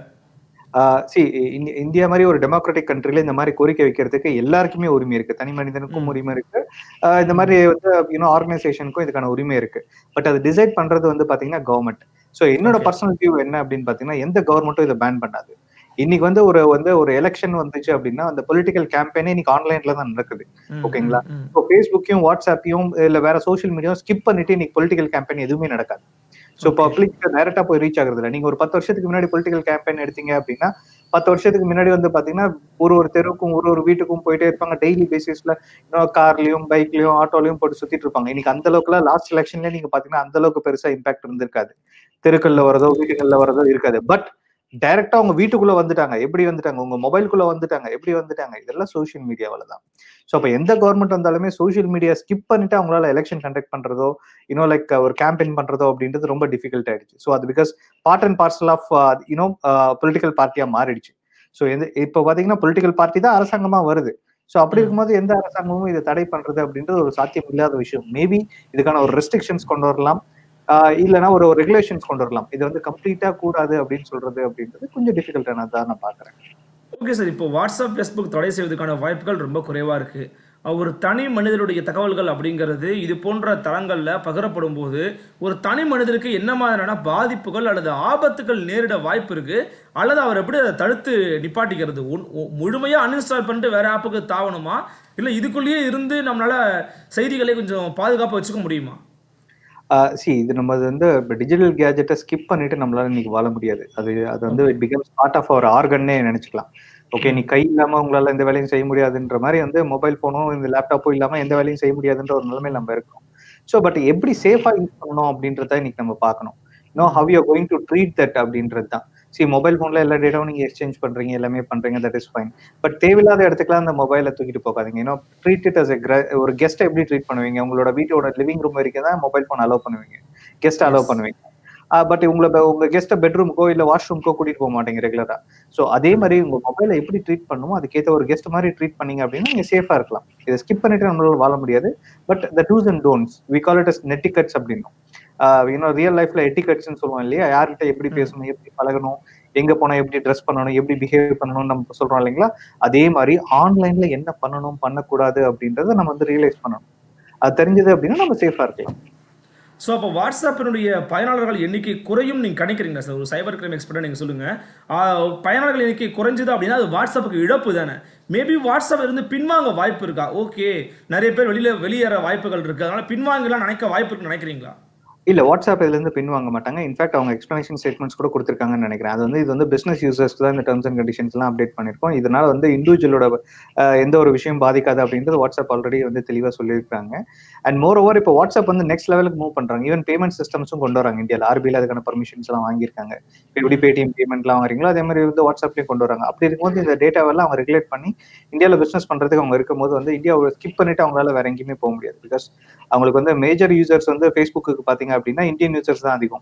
சி இந்தியா மாதிரி ஒரு டெமோக்ராட்டிக் கண்ட்ரில இந்த மாதிரி கோரிக்கை வைக்கிறதுக்கு எல்லாருக்குமே உரிமை இருக்கு தனி மனிதனுக்கும் ம். உரிமை இருக்கு ஆஹ் இந்த மாதிரி வந்து யூனோ ஆர்கனைசேஷனுக்கும் இதுக்கான உரிமை இருக்கு பட் அது டிசைட் பண்றது வந்து பாத்தீங்கன்னா கவர்மெண்ட் ஸோ என்னோட Okay. பர்சனல் வியூ என்ன அப்படின்னு பாத்தீங்கன்னா எந்த கவர்மெண்ட்டும் இதை பேன் பண்ணாது இன்னைக்கு வந்து ஒரு வந்து ஒரு எலெக்ஷன் வந்துச்சு அப்படின்னா அந்த பொலிட்டிக்கல் கேம்பெயினே இன்னைக்கு ஆன்லைன்ல தான் நடக்குது ம், ஓகேங்களா? ம், ம். இப்போ ஃபேஸ்புக்கையும் வாட்ஸ்அப்பையும் இல்ல வேற சோஷியல் மீடியாவும் ஸ்கிப் பண்ணிட்டு இன்னைக்கு பொலிட்டிக்கல் கேம்பெயின் எதுவுமே நடக்காது ஸோ Okay. பப்ளிக் டைரக்டா போய் ரீச் ஆகுறது இல்லை நீங்க ஒரு பத்து வருஷத்துக்கு முன்னாடி பொலிட்டிக்கல் கேம்பெயின் எடுத்தீங்க அப்படின்னா பத்து வருஷத்துக்கு முன்னாடி வந்து பாத்தீங்கன்னா ஒரு ஒரு தெருவுக்கும் ஒரு ஒரு வீட்டுக்கும் போயிட்டே இருப்பாங்க டெய்லி பேசிஸ்ல இன்னும் கார்லயும் பைக்லயும் ஆட்டோலயும் போட்டு சுத்திட்டு இருப்பாங்க இன்னைக்கு அந்த அளவுக்குலாம் லாஸ்ட் எலெக்ஷன்ல நீங்க பாத்தீங்கன்னா அந்த அளவுக்கு பெருசா இம்பாக்ட் இருந்திருக்காது தெருக்கள்ல வரதோ வீட்டுகள்ல வரதோ இருக்காது பட் டைரக்டா உங்க வீட்டுக்குள்ள வந்துட்டாங்க எப்படி வந்துட்டாங்க உங்க மொபைலுக்குள்ள வந்துட்டாங்க எப்படி வந்துட்டாங்க இதெல்லாம் சோஷியல் மீடியாவில தான் ஸோ அப்போ எந்த கவர்மெண்ட் வந்தாலுமே சோஷியல் மீடியா ஸ்கிப் பண்ணிட்டு அவங்களால எலெக்ஷன் கண்டக்ட் பண்றதோ இன்னும் லைக் ஒரு கேம்பெயின் பண்றதோ அப்படின்றது ரொம்ப டிஃபிகல்ட் ஆயிடுச்சு ஸோ அது because part and parcel of you know political பார்ட்டியா மாறிடுச்சு ஸோ எந்த இப்போ பாத்தீங்கன்னா பொலிட்டிக்கல் பார்ட்டி தான் அரசாங்கமா வருது ஸோ அப்படி ம். இருக்கும்போது எந்த அரசாங்கமும் இதை தடை பண்றது அப்படின்றது ஒரு சாத்தியம் இல்லாத விஷயம் மேபி இதுக்கான ஒரு ரெஸ்ட்ரிக்ஷன்ஸ் கொண்டு வரலாம் ஆஹ் இல்லைன்னா ஒரு ரெகுலேஷன்ஸ் கொண்டு வரலாம் இது வந்து கம்ப்ளீட்டா கூடாது அப்படின்னு சொல்றது அப்படின்றது கொஞ்சம் டிஃபிகல்ட்டானதான் நான் பாக்குறேன் ஓகே சார் இப்போ வாட்ஸ்அப் ஃபேஸ்புக் தடை செய்வதற்கான வாய்ப்புகள் ரொம்ப குறைவாக இருக்கு அஹ் ஒரு தனி மனிதனுடைய தகவல்கள் அப்படிங்கிறது இது போன்ற தளங்களில் பகிரப்படும் போது ஒரு தனி மனிதருக்கு என்ன மாதிரியான பாதிப்புகள் அல்லது ஆபத்துகள் நேரிட வாய்ப்பு இருக்கு அல்லது அவர் எப்படி அதை தடுத்து நிப்பாட்டிக்கிறது உன்- உ- முழுமையா அன்இன்ஸ்டால் பண்ணிட்டு வேற ஆப்புக்கு தாவணுமா இல்லை இதுக்குள்ளேயே இருந்து நம்மளால செய்திகளை கொஞ்சம் பாதுகாப்பாக வச்சுக்க முடியுமா சி இது நம்ம அது வந்து டிஜிட்டல் கேஜெட்டை ஸ்கிப் பண்ணிட்டு நம்மளால இன்னைக்கு வாழ முடியாது அது அது வந்து it becomes part of our ஆர்கன்னே நினைச்சுக்கலாம் ஓகே நீ கை இல்லாம உங்களால எந்த வேலையும் செய்ய முடியாதுன்ற மாதிரி வந்து மொபைல் போனும் இந்த லேப்டாப்பும் இல்லாம எந்த வேலையும் செய்ய முடியாதுன்ற ஒரு நிலைமையில நம்ம இருக்கோம் ஸோ பட் எப்படி சேஃபா யூஸ் பண்ணணும் அப்படின்றத இன்னைக்கு நம்ம பார்க்கணும் no how you going to treat that அப்படின்றது தான் சி மொபைல் ஃபோன்ல எல்லா டேட்டாவும் நீங்க எக்ஸ்சேஞ்ச் பண்றீங்க எல்லாமே பண்றீங்க தட் இஸ் ஃபைன் பட் தேவையில்லாத இடத்துக்குலாம் அந்த மொபைலை தூக்கிட்டு போகாதீங்க ஏன்னா ட்ரீட் இட் அஸ் ஒரு கெஸ்ட்டை எப்படி ட்ரீட் பண்ணுவீங்க உங்களோட வீட்டோட லிவிங் ரூம் வரைக்கும் தான் மொபைல் ஃபோன் அலோவ் பண்ணுவீங்க கெஸ்ட் அலோவ் Yes. பண்ணுவீங்க பட் உங்களை ப- உங்க கெஸ்ட்டை பெட்ரூமுக்கோ இல்ல வாஷ்ரூம்க்கோ கூட்டிட்டு போக மாட்டீங்க ரெகுலரா ஸோ அதே மாதிரி உங்க மொபைலை எப்படி ட்ரீட் பண்ணுமோ அதுக்கேற்ற ஒரு கெஸ்ட் மாதிரி ட்ரீட் பண்ணீங்க அப்படின்னா நீங்க சேஃபா இருக்கலாம் இதை ஸ்கிப் பண்ணிட்டு நம்மளால வாழ முடியாது but the do's and don'ts we call it as netiquettes அப்படின்னும் இன்னும் ரியல் லைஃப்ல எட்டிகட்ஸ்னு சொல்லுவோம் இல்லையா யார்கிட்ட எப்படி ம். பேசணும் எப்படி பழகணும் எங்க போனா எப்படி ட்ரெஸ் பண்ணணும் எப்படி பிஹேவ் பண்ணணும்னு நம்ம சொல்றோம் இல்லைங்களா அதே மாதிரி ஆன்லைன்ல என்ன பண்ணணும் பண்ணக்கூடாது அப்படின்றத நம்ம வந்து ரியலைஸ் பண்ணணும் அது தெரிஞ்சது அப்படின்னா நம்ம சேஃபா இருக்கலாம் ஸோ அப்போ வாட்ஸ்அப்பினுடைய பயனாளர்கள் எண்ணிக்கை குறையும் நீங்கள் கணிக்கிறீங்களா சார் ஒரு சைபர் கிரைம் எக்ஸ்பர்ட்டாக நீங்கள் சொல்லுங்கள் பயனாளர்கள் எண்ணிக்கை குறைஞ்சது அப்படின்னா அது வாட்ஸ்அப்புக்கு இழப்பு தானே மேபி வாட்ஸ்அப் இருந்து பின்வாங்க வாய்ப்பு இருக்கா ஓகே நிறைய பேர் வெளியில் வெளியேற வாய்ப்புகள் இருக்குது அதனால் பின்வாங்கலாம் நினைக்க வாய்ப்பு இருக்குன்னு நினைக்கிறீங்களா இல்ல வாட்ஸ்அப் இதுல இருந்து பின்வாங்க மாட்டாங்க இன்ஃபேக்ட் அவங்க எக்ஸ்பிளனேஷன் ஸ்டேட்மெண்ட்ஸ் கூட கொடுத்துருக்காங்கன்னு நினைக்கிறேன் அது வந்து இது வந்து பிசினஸ் யூசர்ஸ்க்கு தான் இந்த டர்ம்ஸ் அண்ட் கண்டிஷன்ஸ் எல்லாம் அப்டேட் பண்ணிருக்கோம் இதனால வந்து இண்டிவிஜுவலோட எந்த ஒரு விஷயம் பாதிக்காது அப்படின்றது வாட்ஸ்அப் ஆல்ரெடி வந்து தெளிவா சொல்லியிருக்காங்க அண்ட் மோர் ஓவர் இப்போ வாட்ஸ்அப் வந்து நெக்ஸ்ட் லெவலுக்கு மூவ் பண்றாங்க ஈவன் பேமெண்ட் சிஸ்டம்ஸும் கொண்டு வராங்க இந்தியாவில் ஆர்பிஐல அதுக்கான பர்மிஷன்ஸ் எல்லாம் வாங்கியிருக்காங்க இப்போ எப்படி பேடிஎம் பேமெண்ட்லாம் வாங்குறீங்களோ அதே மாதிரி வந்து வாட்ஸ்அப்லேயும் கொண்டு வராங்க அப்படி இருக்கும்போது இந்த டேட்டாவெல்லாம் அவங்க ரெகுலேட் பண்ணி இந்தியாவில் பிசினஸ் பண்றதுக்கு அவங்க இருக்கும்போது வந்து இந்தியாவை ஸ்கிப் பண்ணிட்டு அவங்களால வேற எங்கேயுமே போக முடியாது பிகாஸ் அவங்களுக்கு வந்து மேஜர் யூசர்ஸ் வந்து ஃபேஸ்புக்கு பாத்தீங்க அப்படின்னா இந்தியன் யூசர்ஸ் தான் அதிகம்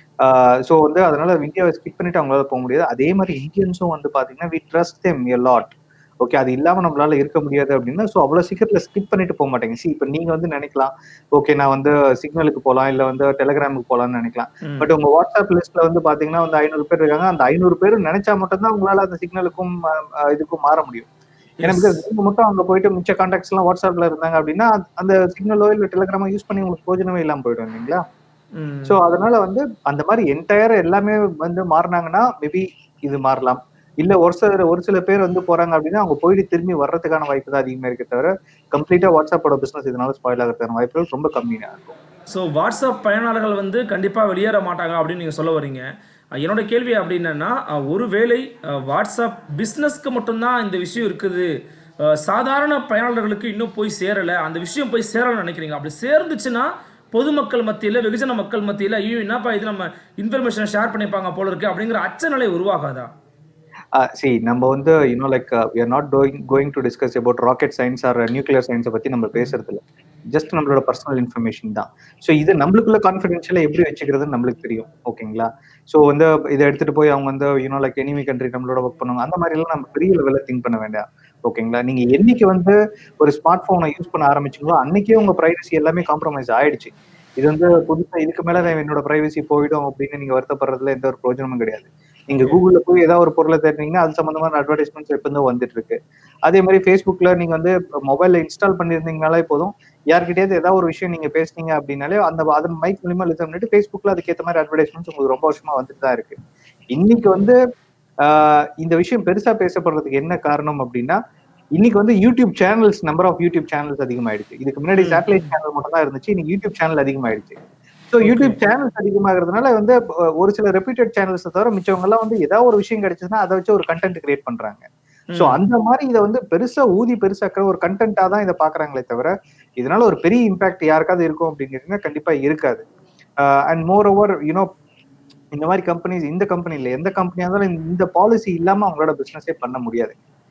ஸோ வந்து அதனால இந்தியாவை ஸ்கிப் பண்ணிட்டு அவங்களால போக முடியாது அதே மாதிரி இந்தியன்ஸும் வந்து பாத்தீங்கன்னா we trust them a lot okay அது இல்லாம நம்மளால இருக்க முடியாது அப்படின்னா ஸோ அவ்வளவு சீக்கிரத்துல ஸ்கிப் பண்ணிட்டு போக மாட்டேங்க சி இப்போ நீங்க வந்து நினைக்கலாம் ஓகே நான் வந்து சிக்னலுக்கு போகலாம் இல்ல வந்து டெலிகிராமுக்கு போகலாம்னு நினைக்கலாம் பட் உங்க வாட்ஸ்அப் லிஸ்ட்ல வந்து பாத்தீங்கன்னா வந்து ஐநூறு பேர் இருக்காங்க அந்த ஐநூறு பேர் நினைச்சா மட்டும்தான் உங்களால அந்த சிக்னலுக்கும் இதுக்கும் மாற முடியும் ஏன்னா பிகாஸ் நீங்க மட்டும் அங்க போயிட்டு மிச்ச கான்டாக்ட்ஸ் எல்லாம் வாட்ஸ்அப்ல இருந்தாங்க அப்படின்னா அந்த சிக்னலோ இல்ல டெலிகிராமோ யூஸ் பண்ணி உங்களுக்கு பிரயோஜனமே இல்லாம போயிடும் இல்லைங்களா சோ அதனால வந்து அந்த மாதிரி என்டையர் எல்லாமே வந்து மாறினாங்கன்னா மேபி இது மாறலாம் இல்ல ஒரு சில ஒரு சில பேர் வந்து போறாங்க அப்படின்னா அவங்க போயிட்டு திரும்பி வர்றதுக்கான வாய்ப்பு தான் அதிகமா இருக்கே தவிர கம்ப்ளீட்டா வாட்ஸ்அப்போட பிசினஸ் இதனால ஸ்பாயில் ஆகிறதுக்கான வாய்ப்புகள் ரொம்ப கம்மியா இருக்கும் ஸோ வாட்ஸ்அப் பயனாளர்கள் வந்து கண்டிப்பாக வெளியேற மாட்டாங்க அப்படின்னு நீங்கள் சொல்ல வரீங்க என்னோட கேள்வி அப்படின்னா ஒருவேளை வாட்ஸ்அப் பிஸ்னஸ்க்கு மட்டும்தான் இந்த விஷயம் இருக்குது சாதாரண பயனாளர்களுக்கு இன்னும் போய் சேரலை அந்த விஷயம் போய் சேரலன்னு நினைக்கிறீங்க அப்படி சேர்ந்துச்சுன்னா பொதுமக்கள் மத்தியில் வெகுஜன மக்கள் மத்தியில் ஐயோ என்னப்பா இது நம்ம இன்ஃபர்மேஷனை ஷேர் பண்ணிப்பாங்க போல இருக்கு அப்படிங்கிற அச்சநிலை உருவாகாதா சி நம்ம வந்து you know like we are not going going to discuss about rocket science or nuclear சயின்ஸை பத்தி நம்ம பேசுறது இல்லை ஜஸ்ட் நம்மளோட பர்சனல் இன்ஃபர்மேஷன் தான் ஸோ இது நம்மளுக்குள்ள கான்ஃபிடென்ஷியலா எப்படி வச்சுக்கிறதுன்னு நம்மளுக்கு தெரியும் ஓகேங்களா ஸோ வந்து இதை எடுத்துட்டு போய் அவங்க வந்து யூனோ லைக் எனிமி கண்ட்ரி நம்மளோட ஒர்க் பண்ணுவாங்க அந்த மாதிரி எல்லாம் நம்ம பெரிய லெவலில் திங்க் பண்ண வேண்டாம் ஓகேங்களா நீங்க என்னைக்கு வந்து ஒரு ஸ்மார்ட் போனை யூஸ் பண்ண ஆரம்பிச்சீங்களோ அன்னைக்கே உங்க பிரைவசி எல்லாமே காம்ப்ரமைஸ் ஆயிடுச்சு இது வந்து புதுசா இதுக்கு மேல என்னோட பிரைவசி போயிடும் அப்படின்னு நீங்க வருத்தப்படுறதுல எந்த ஒரு பிரயோஜனமும் கிடையாது நீங்க கூகுள்ல போய் ஏதாவது ஒரு பொருளை தேடினீங்கன்னா அது சம்பந்தமான அட்வர்டைஸ்மெண்ட்ஸ் எப்போ வந்துட்டு இருக்கு அதே மாதிரி ஃபேஸ்புக்ல நீங்க வந்து மொபைல்ல இன்ஸ்டால் பண்ணிருந்தீங்கனாலே போதும் யார்கிட்டயாவது ஏதாவது ஒரு விஷயம் நீங்க பேசுனீங்க அப்படின்னாலே அந்த அதன் மைக் மூலியமா லிசன் பண்ணிட்டு ஃபேஸ்புக்ல அதுக்கேற்ற மாதிரி அட்வர்டைஸ்மெண்ட்ஸ் உங்களுக்கு ரொம்ப வருஷமா வந்துட்டு தான் இருக்கு இன்னைக்கு வந்து இந்த விஷயம் பெருசா பேசப்படுறதுக்கு என்ன காரணம் அப்படின்னா இன்னைக்கு வந்து YouTube channels number of YouTube channels அதிகமாயிடுச்சு இதுக்கு முன்னாடி சேட்டலைட் சேனல் மட்டும் தான் இருந்துச்சு இன்னைக்கு யூடியூப் சேனல் அதிகமாயிடுச்சு ஸோ யூடியூப் சேனல்ஸ் அதிகமாகிறதுனால வந்து ஒரு சில ரெப்யூட்டட் சேனல்ஸ் தவிர மிச்சவங்க எல்லாம் வந்து ஏதாவது ஒரு விஷயம் கிடைச்சதுன்னா அதை வச்சு ஒரு கண்டென்ட் கிரியேட் பண்றாங்க ஸோ அந்த மாதிரி இதை வந்து பெருசா ஊதி பெருசாக்கிற ஒரு கண்டென்ட்டா தான் இதை பாக்குறாங்களே தவிர இதனால ஒரு பெரிய இம்பாக்ட் யாருக்காவது இருக்கும் அப்படிங்கிறதுனா கண்டிப்பா இருக்காது அண்ட் மோர் ஓவர் யூனோ இந்த மாதிரி கம்பெனிஸ் இந்த கம்பெனி இல்லை எந்த கம்பெனியா இருந்தாலும் இந்த பாலிசி இல்லாம அவங்களோட பிசினஸே பண்ண முடியாது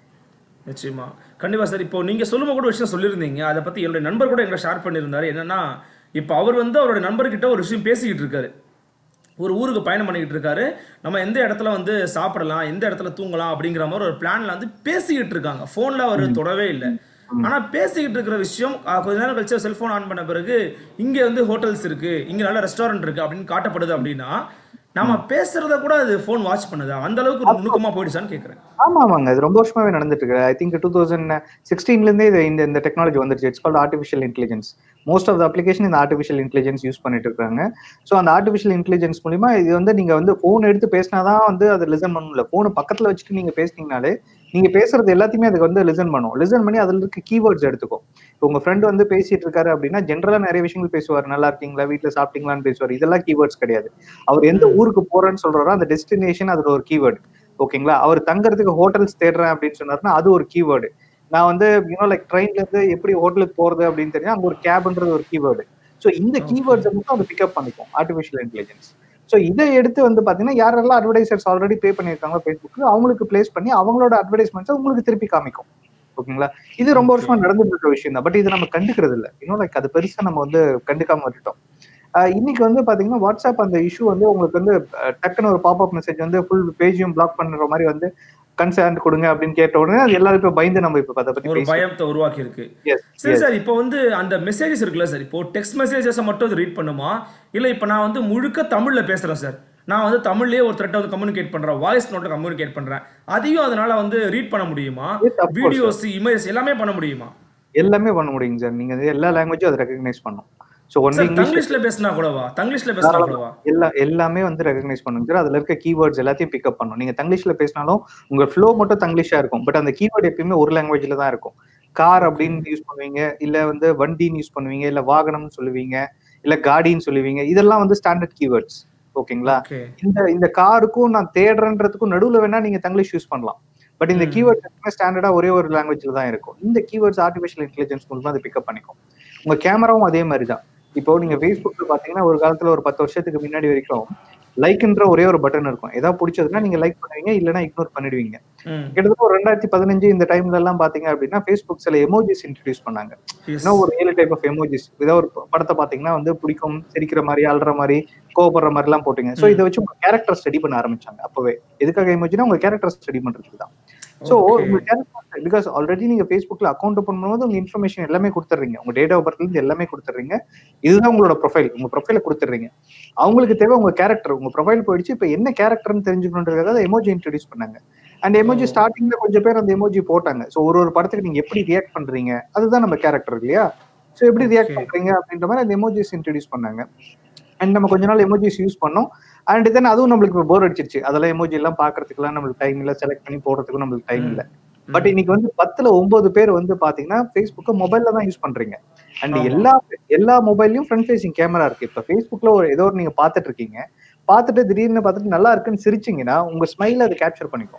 நிச்சயமா கண்டிப்பா சார் இப்போ நீங்க சொல்லும் கூட விஷயம் சொல்லியிருந்தீங்க அதை பத்தி என்னுடைய நண்பர் கூட எங்களை ஷேர் பண்ணியிருந்தாரு என்னன்னா இப்போ அவர் வந்து அவரோட நண்பர்கிட்ட ஒரு விஷயம் பேசிக்கிட்டு இருக்காரு ஒரு ஊருக்கு பயணம் பண்ணிக்கிட்டு இருக்காரு நம்ம எந்த இடத்துல வந்து சாப்பிடலாம் எந்த இடத்துல தூங்கலாம் அப்படிங்கிற மாதிரி ஒரு பிளான்ல வந்து பேசிக்கிட்டு இருக்காங்க போன்ல அவர் தொடவே இல்லை ஆனா பேசிக்கிட்டு இருக்கிற விஷயம் கொஞ்ச நேரம் கழிச்சு செல்போன் ஆன் பண்ண பிறகு இங்க வந்து ஹோட்டல்ஸ் இருக்கு இங்க நல்ல ரெஸ்டாரண்ட் இருக்கு அப்படின்னு காட்டப்படுது அப்படின்னா நம்ம பேசுறத கூட அது போன் வாட்ச் பண்ணுதா அந்த அளவுக்கு நுணுக்கமா போயிடுச்சான்னு கேக்குறேன் ஆமா ஆமாங்க அது ரொம்ப வருஷமாவே நடந்துட்டு இருக்கு ஐ திங்க் டூ தௌசண்ட் சிக்ஸ்டீன்ல இருந்தே இந்த இந்த டெக்னாலஜி வந்துருச்சு it's called artificial intelligence most of the application இந்த ஆர்டிஃபிஷியல் இன்டெலிஜென்ஸ் யூஸ் பண்ணிட்டு இருக்காங்க ஸோ அந்த ஆர்டிஃபிஷியல் இன்டெலிஜென்ஸ் மூலியமா இது வந்து நீங்க வந்து போன் எடுத்து பேசினாதான் வந்து அதை லிசன் பண்ணல போனை பக்கத்துல வச்சுட்டு நீங்க பேசினீங்கனாலே நீங்க பேசுறது எல்லாத்தையுமே அதுக்கு வந்து லிசன் பண்ணும் லிசன் பண்ணி அதுல இருக்க கீவேர்ட்ஸ் எடுத்துக்கும் இப்போ உங்க ஃப்ரெண்ட் வந்து பேசிட்டு இருக்காரு அப்படின்னா ஜென்ரலா நிறைய விஷயங்கள் பேசுவார் நல்லா இருக்கீங்களா வீட்டுல சாப்பிட்டீங்களான்னு பேசுவார் இதெல்லாம் கீவேர்ட்ஸ் கிடையாது அவர் எந்த ஊருக்கு போறேன்னு சொல்றாரோ அந்த டெஸ்டினேஷன் அதுல ஒரு கீவேர்டு ஓகேங்களா அவர் தங்குறதுக்கு ஹோட்டல்ஸ் தேடுறேன் அப்படின்னு சொன்னாருன்னா அது ஒரு கீவேர்டு நான் வந்து யூனோ லைக் ட்ரெயின்ல இருந்து எப்படி ஹோட்டலுக்கு போறது அப்படின்னு தெரியும் அங்க ஒரு கேப்ன்றது ஒரு கீவேர்டு ஸோ இந்த கீவேர்ட்ஸை மட்டும் அது பிக்கப் பண்ணிக்கும் ஆர்டிஃபிஷியல் இன்டெலிஜென்ஸ் ஸோ இதை எடுத்து வந்து பாத்தீங்கன்னா யாரெல்லாம் அட்வர்டைசர்ஸ் ஆல்ரெடி பே பண்ணியிருக்காங்களோ ஃபேஸ்புக்கு அவங்களுக்கு பிளேஸ் பண்ணி அவங்களோட அட்வர்டைஸ்மெண்ட்ஸை உங்களுக்கு திருப்பி காமிக்கும் ஓகேங்களா இது ரொம்ப வருஷமா நடந்துட்டு இருக்க விஷயம் தான் பட் இது நம்ம கண்டுக்கிறது இல்லை இன்னும் லைக் அது பெருசா நம்ம வந்து கண்டுக்காம விட்டுட்டோம் இன்னைக்கு வந்து பாத்தீங்கன்னா வாட்ஸ்அப் அந்த இஷ்யூ வந்து உங்களுக்கு வந்து டக்குன்னு ஒரு பாப்அப் மெசேஜ் வந்து ஃபுல் பேஜையும் பிளாக் பண்ற மாதிரி வந்து கன்சர்ன் கொடுங்க அப்படின்னு கேட்ட உடனே அது எல்லாரும் இப்ப பயந்து நம்ம இப்ப அதை பத்தி ஒரு பயத்தை உருவாக்கி இருக்கு சரி சார் இப்போ வந்து அந்த மெசேஜஸ் இருக்குல்ல சார் இப்போ டெக்ஸ்ட் மெசேஜஸ் மட்டும் அது ரீட் பண்ணுமா இல்ல இப்போ நான் வந்து முழுக்க தமிழ்ல பேசுறேன் சார் நான் வந்து தமிழ்லயே ஒரு த்ரெட்டை வந்து கம்யூனிகேட் பண்றேன் வாய்ஸ் நோட்டை கம்யூனிகேட் பண்றேன் அதையும் அதனால வந்து ரீட் பண்ண முடியுமா Yes, of course, videos image எல்லாமே பண்ண முடியுமா எல்லாமே பண்ண முடியுங்க சார் நீங்க வந்து எல்லா லாங்குவேஜும் அதை ரெகக்னைஸ் பண்ணும் ஸோ ஒன்லி சார் இங்கிலீஷ் தங்கிலீஷ்ல பேசினா கூடவா தங்கிலீஷ்ல பேசினா கூடவா எல்லா எல்லாமே வந்து ரெகக்னைஸ் பண்ணுங்க சார் அதுல இருக்க கீவேர்ட்ஸ் எல்லாத்தையும் பிக்கப் பண்ணும் நீங்க தங்கிலீஷ்ல பேசினாலும் உங்க ஃப்ளோ மட்டும் தங்கிலீஷா இருக்கும் பட் அந்த கீவேர்ட் எப்பயுமே ஒரு லாங்குவேஜ்ல தான் இருக்கும் கார் அப்படின்னு யூஸ் பண்ணுவீங்க இல்ல வந்து வண்டின்னு யூஸ் பண்ணுவீங்க இல்ல வாகனம்னு சொல்லுவீங்க இல்ல காடின்னு சொல்லுவீங்க இதெல்லாம் வந்து ஸ்டாண்டர்ட் கீவேர்ட்ஸ் ஓகேங்களா ஓகே இந்த இந்த காருக்கும் நான் தேடுறன்றதுக்கும் நடுவுல வேணா நீங்க தங்கிலீஷ் யூஸ் பண்ணலாம் பட் இந்த ம். கீவேர்ட்ஸ் எப்பவுமே ஸ்டாண்டர்டா ஒரே ஒரு லாங்குவேஜ்ல தான் இருக்கும் இந்த கீவேர்ட்ஸ் ஆர்டிஃபிஷியல் இன்டெலிஜென்ஸ் மூலமா அதை பிக்கப் பண்ணிக்கும் உங்க கேமராவும் அதே மாதிரி தான் இப்போ நீங்க ஃபேஸ்புக்ல பாத்தீங்கன்னா ஒரு காலத்துல ஒரு பத்து வருஷத்துக்கு முன்னாடி வரைக்கும் லைக்ன்ற ஒரே ஒரு பட்டன் இருக்கும் ஏதாவது பிடிச்சதுன்னா நீங்க லைக் பண்ணுவீங்க இல்லைன்னா இக்னோர் பண்ணிடுவீங்க ம் கிட்டத்தட்ட ஒரு ரெண்டாயிரத்தி பதினஞ்சு இந்த டைம்ல எல்லாம் பாத்தீங்க அப்படின்னா ஃபேஸ்புக் சில எமோஜிஸ் இன்ட்ரடியூஸ் பண்ணாங்க yes. இன்னும் ஒரு ஏழு டைப் ஆஃப் எமோஜிஸ் ஏதாவது ஒரு ப- படத்தை பாத்தீங்கன்னா வந்து பிடிக்கும் சிரிக்கிற மாதிரி அழுற மாதிரி கோவப்படுற மாதிரி எல்லாம் போட்டீங்க சோ ம். இதை வச்சு உங்க கேரக்டர் ஸ்டடி பண்ண ஆரம்பிச்சாங்க அப்பவே எதுக்காக எமோஜினா உங்க கேரக்டர் ஸ்டடி பண்றதுக்கு தான் சோ Okay. உங்க கேரக்டர் பிகாஸ் ஆல்ரெடி நீங்க ஃபேஸ்புக்ல அக்கௌண்ட் ஓப்பன் பண்ணும்போது உங்க இன்ஃபர்மேஷன் எல்லாமே கொடுத்துறீங்க உங்க டேட் ஆஃப் பர்த்ல இருந்து எல்லாமே கொடுத்துறீங்க இதுதான் உங்களோட ப்ரொஃபைல் உங்க ப்ரொஃபைல கொடுத்துறீங்க அவங்களுக்கு தேவை உங்க கேரக்டர் உங்க ப்ரொஃபைல் போயிடுச்சு இப்ப என்ன கேரக்டர்னு தெரிஞ்சுக்கணுன்றதுக்காக எமோஜி இன்ட்ரடியூஸ் பண்ணாங்க அண்ட் எமோஜி Oh. ஸ்டார்டிங்ல கொஞ்சம் பேர் அந்த எமோஜி போட்டாங்க சோ ஒரு ஒரு படத்துக்கு நீங்க எப்படி ரியாக்ட் பண்றீங்க அதுதான் நம்ம கேரக்டர் இல்லையா சோ எப்படி ரியாக்ட் Okay. பண்றீங்க அப்படின்ற மாதிரி அந்த எமோஜிஸ் இன்ட்ரடியூஸ் பண்ணாங்க அண்ட் நம்ம கொஞ்ச நாள் எமோஜிஸ் யூஸ் பண்ணோம் அண்ட் தென் அதுவும் நம்மளுக்கு போர் அடிச்சிருச்சு அதெல்லாம் எமோஜி எல்லாம் பாக்குறதுக்குலாம் நம்மளுக்கு டைம் இல்ல செலக்ட் பண்ணி போடுறதுக்கும் நம்மளுக்கு டைம் ம். இல்ல பட் இன்னைக்கு வந்து பத்துல ஒன்பது பேர் வந்து பாத்தீங்கன்னா ஃபேஸ்புக்கை மொபைல்ல தான் யூஸ் பண்றீங்க அண்ட் ஆமா. எல்லா எல்லா மொபைல்லயும் ஃப்ரண்ட் ஃபேசிங் கேமரா இருக்கு இப்ப ஃபேஸ்புக்ல ஒரு ஏதோ ஒரு நீங்க பாத்துட்டு இருக்கீங்க பார்த்துட்டு திடீர்னு பார்த்துட்டு நல்லா இருக்குன்னு சிரிச்சீங்கன்னா உங்க ஸ்மைல் அதை கேப்சர் பண்ணிக்கும்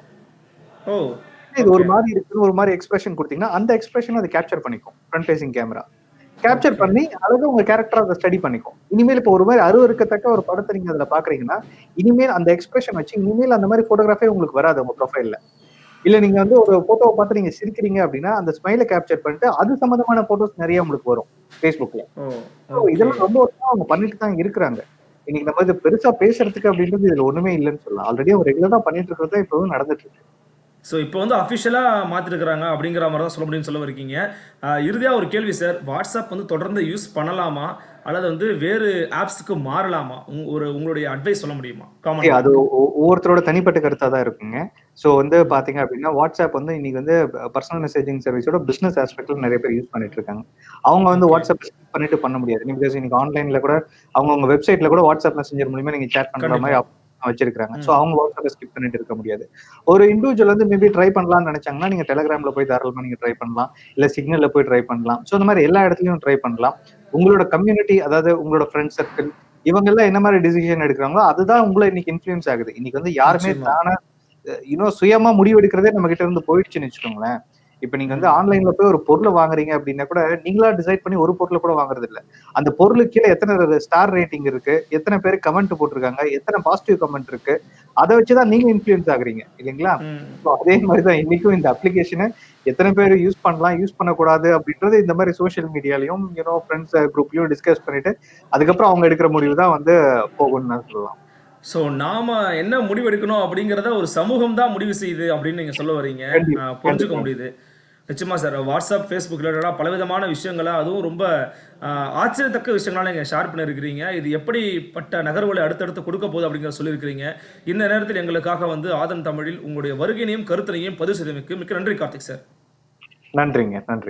ஓ இது ஒரு Okay. மாதிரி இருக்குன்னு ஒரு மாதிரி எக்ஸ்பிரஷன் கொடுத்தீங்கன்னா அந்த எக்ஸ்பிரஷன் அதை கேப்சர் பண்ணிக்கும் front facing camera capture Okay. பண்ணி அழகா உங்க கேரக்டர் அதை ஸ்டடி பண்ணிக்கும் இனிமேல் இப்போ ஒரு மாதிரி அருவருக்கத்தக்க ஒரு படத்தை நீங்க அதுல பாக்குறீங்கன்னா இனிமேல் அந்த எக்ஸ்பிரஷன் வச்சு இனிமேல் அந்த மாதிரி போட்டோகிராஃபே உங்களுக்கு வராது உங்க ப்ரொஃபைல்ல இல்ல நீங்க வந்து ஒரு போட்டோவை பார்த்து நீங்க சிரிக்கிறீங்க அப்படின்னா அந்த ஸ்மைலை கேப்சர் பண்ணிட்டு அது சம்பந்தமான போட்டோஸ் நிறைய உங்களுக்கு வரும் ஃபேஸ்புக்ல ஓ So, இதெல்லாம் ரொம்ப வருஷமா அவங்க பண்ணிட்டு தான் இருக்கிறாங்க இன்னைக்கு நம்ம இது பெருசா பேசுறதுக்கு அப்படின்றது இதுல ஒண்ணுமே இல்லைன்னு சொல்லலாம் ஆல்ரெடி அவங்க ரெகுலரா பண்ணிட்டு இருக்கிறது இப்பவும் நடந்துட்டு இருக்கு ஸோ இப்போ வந்து அஃபிஷியலாக மாற்றிருக்கிறாங்க அப்படிங்கிற மாதிரி தான் சொல்ல முடியும்னு சொல்ல இருக்கீங்க இறுதியாக ஒரு கேள்வி சார் வாட்ஸ்அப் வந்து தொடர்ந்து யூஸ் பண்ணலாமா அல்லது வந்து வேறு ஆப்ஸுக்கு மாறலாமா உங்க- ஒரு உங்களுடைய அட்வைஸ் சொல்ல முடியுமா Okay, காமன் அது ஒ- ஒவ்வொருத்தரோட தனிப்பட்ட கருத்தா தான் இருக்குங்க சோ வந்து பாத்தீங்க அப்படின்னா வாட்ஸ்அப் வந்து இன்னைக்கு வந்து பர்சனல் மெசேஜிங் சர்வீஸோட பிசினஸ் ஆஸ்பெக்ட்ல நிறைய பேர் யூஸ் பண்ணிட்டு இருக்காங்க அவங்க வந்து Okay. வாட்ஸ்அப் skip பண்ணிட்டு பண்ண முடியாது பிகாஸ் இன்னைக்கு ஆன்லைன்ல கூட அவங்க உங்க வெப்சைட்ல கூட வாட்ஸ்அப் மெசேஞ்சர் மூலியமா நீங்க சேட் பண்ற மாதிரி கண்டிப்பா. option வச்சிருக்காங்க சோ ம். அவங்க வாட்ஸ்அப் ஸ்கிப் பண்ணிட்டு இருக்க முடியாது ஒரு இண்டிவிஜுவல் வந்து மேபி ட்ரை பண்ணலாம்னு நினைச்சாங்கன்னா நீங்க டெலிகிராம்ல போய் தாராளமா நீங்க ட்ரை பண்ணலாம் இல்ல சிக்னல்ல போய் ட்ரை பண்ணலாம் சோ இந்த மாதிரி எல்லா இடத்துலயும் ட்ரை பண்ணலாம் உங்களோட கம்யூனிட்டி அதாவது உங்களோட ஃப்ரெண்ட் சர்க்கிள் இவங்க எல்லாம் என்ன மாதிரி டிசிஷன் எடுக்கிறாங்களோ அதுதான் உங்களை இன்னைக்கு இன்ஃபுளுன்ஸ் ஆகுது இன்னைக்கு வந்து யாருமே நிச்சயமா. தானா இன்னும் சுயமா முடிவு எடுக்கிறதே நம்ம கிட்ட இருந்து போயிடுச்சுன்னு வச்சுக்கோங்களேன் இப்ப நீங்க வந்து ஆன்லைன்ல போய் ஒரு பொருளை வாங்குறீங்க அப்படின்னா கூட நீங்களா டிசைட் பண்ணி ஒரு பொருளை கூட வாங்குறது இல்ல அந்த பொருளுக்கு கீழே எத்தனை ஸ்டார் ரேட்டிங் இருக்கு எத்தனை பேர் கமெண்ட் போட்டிருக்காங்க எத்தனை பாசிட்டிவ் கமெண்ட் இருக்கு அதை வச்சுதான் நீங்க இன்ஃபுளுன்ஸ் ஆகுறீங்க இல்லைங்களா ம். So, அதே மாதிரிதான் இன்னைக்கும் இந்த அப்ளிகேஷனை எத்தனை பேர் யூஸ் பண்ணலாம் யூஸ் பண்ணக்கூடாது அப்படின்றது இந்த மாதிரி சோஷியல் மீடியாலையும் யூனோ ஃப்ரெண்ட்ஸ் குரூப்லயும் டிஸ்கஸ் பண்ணிட்டு அதுக்கப்புறம் அவங்க எடுக்கிற முடிவு தான் வந்து போகும்னு நான் சொல்லலாம் ஸோ நாம என்ன முடிவு எடுக்கணும் அப்படிங்கிறத ஒரு சமூகம் தான் முடிவு செய்யுது அப்படின்னு நீங்க சொல்ல வர்றீங்க கண்டிப்பா, ஆஹ் புரிஞ்சுக்க கண்டிப்பா. முடியுது நிச்சயமா சார் வாட்ஸ்அப் ஃபேஸ்புக் ரிலேட்டடாக பலவிதமான விஷயங்களை அதுவும் ரொம்ப ஆஹ், ஆச்சரியத்தக்க விஷயங்களா நீங்கள் ஷேர் பண்ணியிருக்கிறீங்க இது எப்படிப்பட்ட நகர்வுகளை அடுத்தடுத்து கொடுக்க போகுது அப்படிங்கிறத சொல்லியிருக்கிறீங்க இந்த நேரத்தில் எங்களுக்காக வந்து ஆதன் தமிழில் உங்களுடைய வருகையினையும் கருத்தினையும் பதிவு செய்தமைக்கு மிக்க நன்றி கார்த்திக் சார் நன்றிங்க நன்றி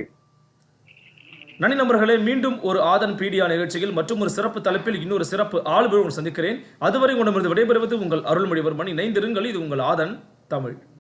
நன்றி நண்பர்களே மீண்டும் ஒரு ஆதன் பீடியா நிகழ்ச்சியில் மற்றும் ஒரு சிறப்பு தலைப்பில் இன்னொரு சிறப்பு ஆளுநர் சந்திக்கிறேன் அதுவரை உங்களிடமிருந்து விடைபெறுவது உங்கள் அருள்மொழிவர்மன் இணைந்திருங்கள் இது உங்கள் ஆதன் தமிழ்